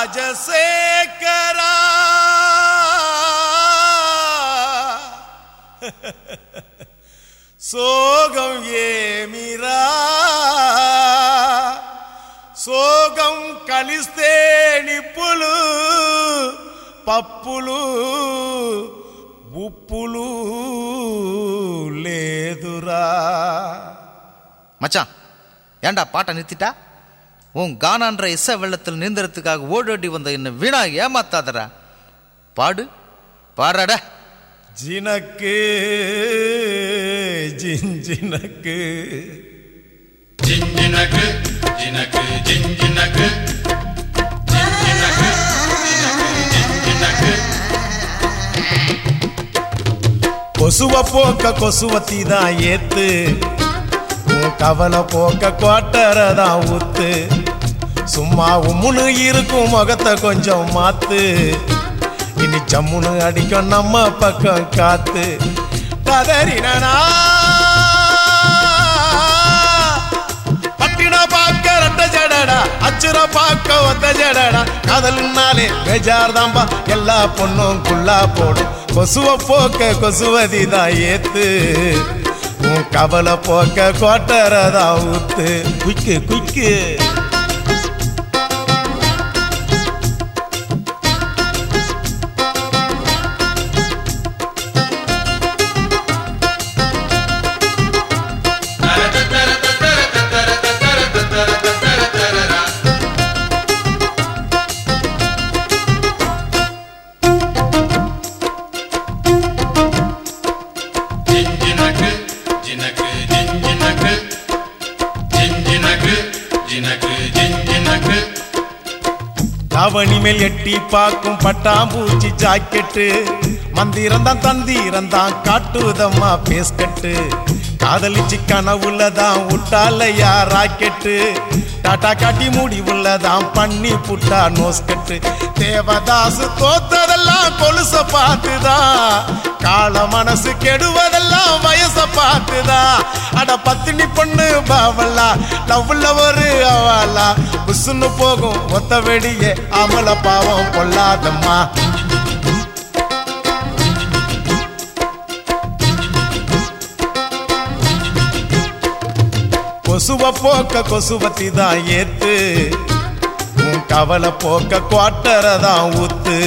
ராஜசேகரா சோகம் ஏமிரா సోగం కలిస్తే నిప్పులు పప్పులు ఉప్పులు లేదురా மச்சான் ஏன்டா பாட்டை நிறுத்திட்டா உன் கானான்ற இசை வெள்ளத்தில் நீந்தறதுக்காக ஓடோடி வந்த என்ன வீணா ஏமாத்தாதடா பாடு பாடுறாட ஜினக்கு ஜிஞ்சினக்கு జింజినకు జినకు జింజినకు జింజినకు జినకు జింజినకు கொசுவ போக்க கொசுவத்தி தான் ஏத்து உன் கவலை போக்க கோட்டரை தான் ஊத்து சும்மா உம்முன்னு இருக்கும் முகத்தை கொஞ்சம் மாத்து இனி ஜம்முன்னு அடிக்கும் நம்ம பக்கம் காத்து கதறினா பட்டின பார்க்க ரெட்ட ஜடடா அச்சுர பார்க்க ஒத்த ஜடடா காதல்னாலே பேஜார் தாம்பா எல்லா பொண்ணும் குள்ளா போடும் கொசுவ போக்க கொசுவதி தான் ஏத்து உன் கவலை போக்க கோட்டரை தான் ஊத்து குய்க்கு குய்க்கு జింజినకు జినకు జింజినకు జింజినకు జినకు జింజినకు தாவணி மேல் எட்டி பார்க்கும் பட்டாம்பூச்சி ஜாக்கெட்டு மந்திரம் தான் தந்திரம் தான் காட்டுதம்மா பேஸ்கட்டு காதலிச்சு கனவுல தான் விட்டாலையா ராக்கெட்டு டாட்டா காட்டி முடிவுல தான் பண்ணி புட்டா நோஸ்கட்டு தேவதாசு தோத்ததெல்லாம் கொலுச பார்த்துதான் கால மனசு கெடுவதெல்லாம் வயச பார்த்துதான் அட பத்தினி பொண்ணு பாவலா லவ்ல ஒரு அவலா புசுன்னு போகும் ஒத்த வெடியே அமல பாவம் பொல்லாதம்மா கொசுவ போக்க கொசுவத்தி தான் ஏத்து உன் கவலை போக்க குவாட்டரை தான் ஊத்து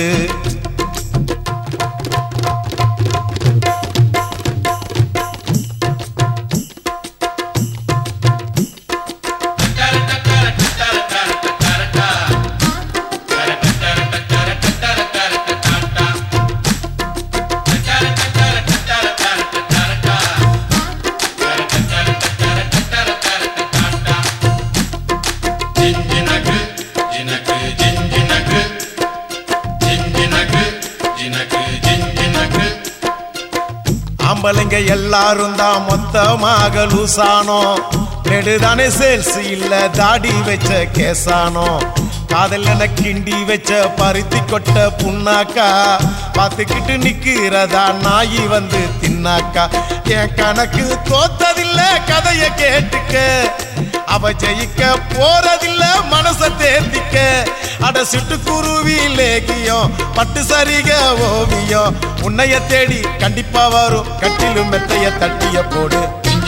జింజినకు జినకు జింజినకు జింజినకు జినకు జింజినకు ஆம்பளைங்க எல்லாரும் தான் மொத்தமாக லூசானோ நெடுதானே சேல்ஸ் இல்ல தாடி வச்ச கேசானோ காதல் என கிண்டி வச்ச பருத்தி கொட்ட புண்ணாக்கா பார்த்துக்கிட்டு நிக்கிறதா நாயி வந்து தின்னாக்கா என் கணக்கு தோத்ததில்ல கதைய கேட்டுக்க அவ ஜெயிக்க போறதில்ல மனச தேர்த்திக்க அட சிட்டுக்குருவி லேகியம் பட்டு சரிக ஓவியம் உன்னைய தேடி கண்டிப்பா வரும் கட்டிலும் மெத்தைய தட்டிய போடு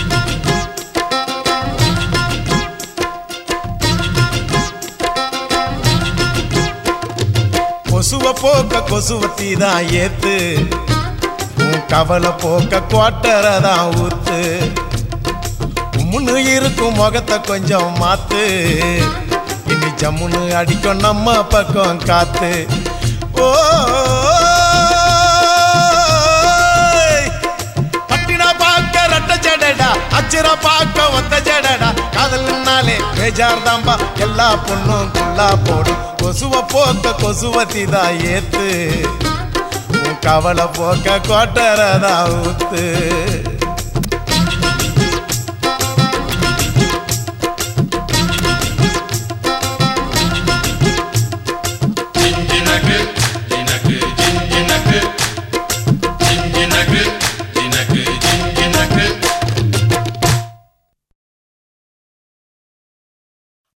கொசுவ போக்க கொசுவத்தி தான் ஏத்து உன் கவலை போக்க குவாட்டரை தான் ஊத்து உம்முன்னு இருக்கும் முகத்தை கொஞ்சம் மாத்து இனி ஜம்முன்னு அடிக்கும் நம்ம பக்கம் காத்து ஓ பட்டினா பார்க்க ரெட்ட ஜடடா அச்சிர பார்க்க ஒத்த ஜடடா காதல்னாலே பேஜார் தாம்பா எல்லா பொண்ணும் குள்ளா போடும் கொசுவ போக்க கொசுவத்தி தான் ஏத்து உன் கவலை போக்க கோட்டரை தான் ஊத்து